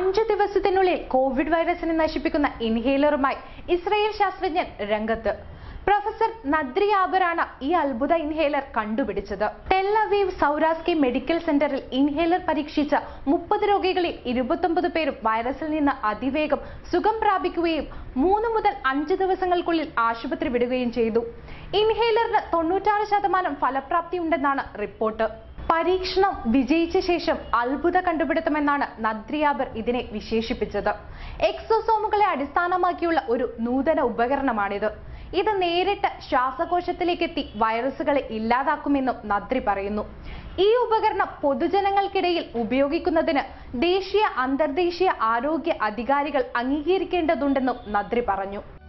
അഞ്ചു ദിവസത്തിനുള്ളിൽ കോവിഡ് വൈറസിനെ നശിപ്പിക്കുന്ന ഇൻഹേലറുമായി ഇസ്രയേൽ ശാസ്ത്രജ്ഞൻ രംഗത്ത് പ്രൊഫസർ നദ്രി ആബറാണ് ഈ അത്ഭുത ഇൻഹേലർ കണ്ടുപിടിച്ചത് ടെല്ലവീവ് സൗരാസ്കി മെഡിക്കൽ സെന്ററിൽ ഇൻഹേലർ പരീക്ഷിച്ച മുപ്പത് രോഗികളിൽ ഇരുപത്തൊമ്പത് പേരും വൈറസിൽ നിന്ന് അതിവേഗം സുഖം പ്രാപിക്കുകയും മൂന്ന് മുതൽ അഞ്ച് ദിവസങ്ങൾക്കുള്ളിൽ ആശുപത്രി വിടുകയും ചെയ്തു ഇൻഹേലറിന് തൊണ്ണൂറ്റാറ് ശതമാനം ഫലപ്രാപ്തി ഉണ്ടെന്നാണ് റിപ്പോർട്ട് പരീക്ഷണം വിജയിച്ച ശേഷം അത്ഭുത കണ്ടുപിടുത്തമെന്നാണ് നദ്രിയാബർ ഇതിനെ വിശേഷിപ്പിച്ചത് എക്സോസോമുകളെ അടിസ്ഥാനമാക്കിയുള്ള ഒരു നൂതന ഉപകരണമാണിത് ഇത് നേരിട്ട് ശ്വാസകോശത്തിലേക്ക് എത്തി വൈറസുകളെ ഇല്ലാതാക്കുമെന്നും നദ്രി പറയുന്നു ഈ ഉപകരണം പൊതുജനങ്ങൾക്കിടയിൽ ഉപയോഗിക്കുന്നതിന് ദേശീയ അന്തർദേശീയ ആരോഗ്യ അധികാരികൾ അംഗീകരിക്കേണ്ടതുണ്ടെന്നും നദ്രി പറഞ്ഞു